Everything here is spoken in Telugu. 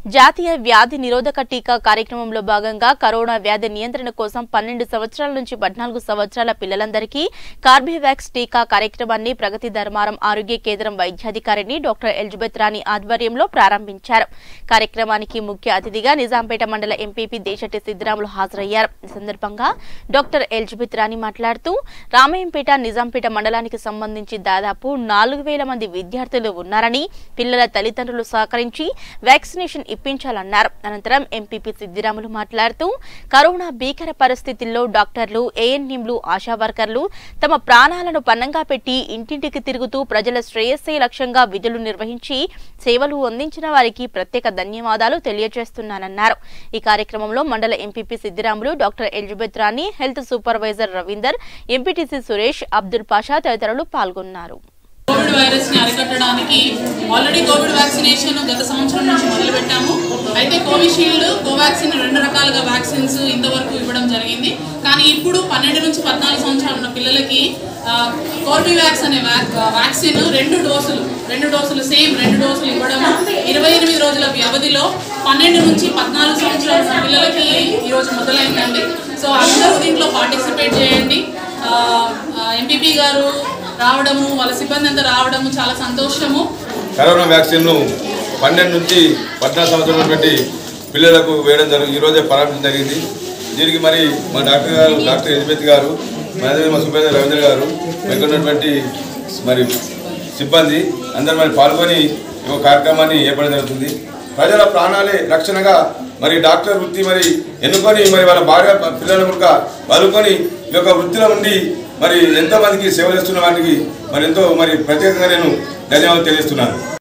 జాతీయ వ్యాధి నిరోధక టీకా కార్యక్రమంలో భాగంగా కరోనా వ్యాధి నియంత్రణ కోసం పన్నెండు సంవత్సరాల నుంచి పద్నాలుగు సంవత్సరాల పిల్లలందరికీ కార్బివ్యాక్స్ టీకా కార్యక్రమాన్ని ప్రగతి ధర్మారం ఆరోగ్య కేంద్రం వైద్యాధికారిని డాక్టర్ ఎలిజబెత్ రాణి ఆధ్వర్యంలో ప్రారంభించారు కార్యక్రమానికి ముఖ్య అతిథిగా నిజాంపేట మండల ఎంపీపీ దేశటి సిద్దిరాములు హాజరయ్యారు ఈ సందర్భంగా డాక్టర్ ఎలిజబెత్ రాణి మాట్లాడుతూ రామయ్యంపేట నిజాంపేట మండలానికి సంబంధించి దాదాపు నాలుగు వేల మంది విద్యార్థులు ఉన్నారని పిల్లల తల్లిదండ్రులు సహకరించి వ్యాక్సినేషన్ ఇప్పించాలన్నారు అనంతరం ఎంపీపీ సిద్దిరాములు మాట్లాడుతూ కరోనా భీకర పరిస్థితుల్లో డాక్టర్లు ఏఎన్ఎంలు ఆశా వర్కర్లు తమ ప్రాణాలను పన్నంగా పెట్టి ఇంటింటికి తిరుగుతూ ప్రజల శ్రేయస్సే లక్ష్యంగా విధులు నిర్వహించి సేవలు అందించిన వారికి ప్రత్యేక ధన్యవాదాలు తెలియజేస్తున్నానన్నారు ఈ కార్యక్రమంలో మండల MPP Siddiramulu doctor Elizabeth Rani health supervisor Ravinder MPTC Suresh Abdul Pasha తదితరులు పాల్గొన్నారు కోవిడ్ వైరస్ ని అరికట్టడానికి ఆల్రెడీ కోవిడ్ వ్యాక్సినేషన్ గత సంవత్సరం నుంచి మొదలు పెట్టాము అయితే కోవిషీల్డ్ కోవాక్సిన్ రెండు రకాలుగా వ్యాక్సిన్స్ ఇంతవరకు ఇవ్వడం జరిగింది కానీ ఇప్పుడు పన్నెండు నుంచి పద్నాలుగు సంవత్సరాలు ఉన్న పిల్లలకి కోర్బివాక్స్ అనే వ్యాక్- వ్యాక్సిన్ రెండు డోసులు రెండు డోసులు సేమ్ రెండు డోసులు ఇవ్వడం ఇరవై ఎనిమిది రోజుల వ్యవధిలో పన్నెండు నుంచి పద్నాలుగు సంవత్సరాల ఉన్న పిల్లలకి ఈరోజు మొదలైందండి సో అందరూ దీంట్లో పార్టిసిపేట్ చేయండి ఎంపీపీ గారు రావడము వాళ్ళ సిబ్బంది అంతా రావడము చాలా సంతోషము కరోనా వ్యాక్సిన్ను పన్నెండు నుంచి పద్నాలుగు సంవత్సరాల ఉన్నటువంటి పిల్లలకు వేయడం జరిగింది ఈరోజే ప్రారంభించడం జరిగింది దీనికి మరి మా డాక్టర్ గారు డాక్టర్ ఎలిజబెత్ గారు మరి అదే మా సుబ్రహ్మణ్య రవీంద్ర గారు ఇక్కడ ఉన్నటువంటి మరి సిబ్బంది అందరూ మరి పాల్గొని ఈ యొక్క కార్యక్రమాన్ని ఏర్పడడం జరుగుతుంది ప్రజల ప్రాణాలే రక్షణగా మరి డాక్టర్ వృత్తి మరి ఎన్నుకొని మరి వాళ్ళ భార్య పిల్లల ముక్క వదులుకొని ఈ యొక్క వృత్తిలో ఉండి మరి ఎంతో మందికి సేవ చేస్తున్న వారికి మరి ఎంతో మరి ప్రత్యేకంగా నేను ధన్యవాదాలు తెలియజేస్తున్నాను